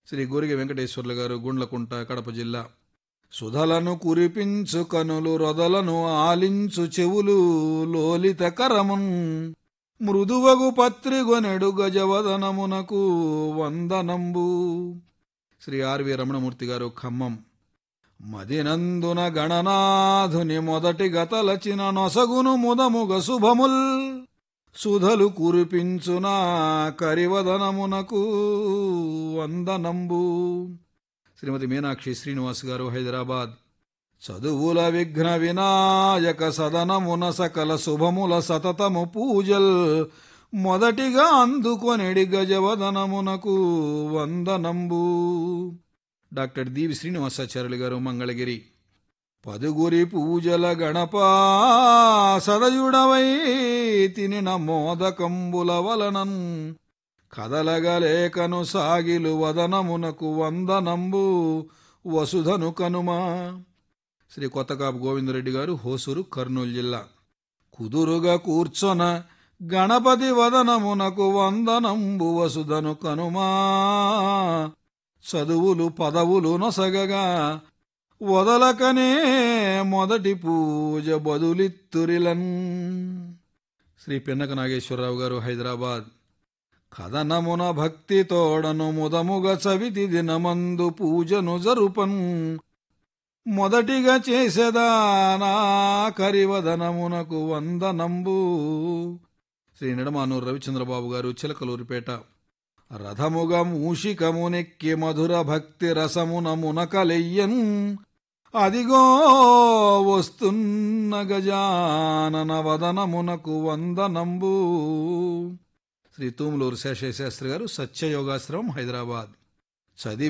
శ్రీ గోరిగ వెంకటేశ్వర్లు గారు గుండ్లకుంట కడప జిల్లా సుధలను కురిపించు కనులు రొదలను ఆలించు చెవులు లోలిత కరమున్ మృదువగు పత్రిగొనెడు గజవదనమునకు వందనంబు శ్రీ ఆర్వి రమణమూర్తి గారు ఖమ్మం మదినందున గణనాథుని మొదటి గతలచిన నొసగును ముదముగ శుభముల్ సుధలు కురిపించునా కరివదనమునకు వందనంబు శ్రీమతి మీనాక్షి శ్రీనివాస్ గారు హైదరాబాద్ చదువుల విఘ్న వినాయక సదనమున సకల శుభముల సతతము పూజల్ మొదటిగా అందుకొనిడి గజవదనమునకు వందనంబు డాక్టర్ దీవి శ్రీనివాసాచార్యులు గారు మంగళగిరి పదుగురి పూజల గణపా సదయుడవై తినిన మోదకంబుల వలనన్ కదలగలేకను సాగిలు వదనమునకు వందనంబు వసుధను కనుమా శ్రీ కొత్తకాపు గోవిందరెడ్డి గారు హోసూరు కర్నూలు జిల్లా కుదురుగా కూర్చొన గణపతి వదనమునకు వందనంబు వసుధను కనుమా చదువులు పదవులు నొసగగా వదలకనే మొదటి పూజ బదులిత్తురిలన్ శ్రీ పిన్నక నాగేశ్వరరావు గారు హైదరాబాద్ కథనమున భక్తి తోడను ముదముగ చవితి దినమందు పూజను జరుపన్ మొదటిగా చేసేదానా కరివదనమునకు వందనంబు శ్రీ నిడమానూరు రవిచంద్రబాబు గారు చిలకలూరిపేట రథముగ మూషికమునెక్కి మధుర భక్తి రసమున మునకలెయ్యన్ అదిగో వస్తున్న గజానన వదనమునకు వందనంబు శ్రీ తూములూరు శేషశాస్త్రి గారు సత్యయోగాశ్రమం హైదరాబాద్ చదివి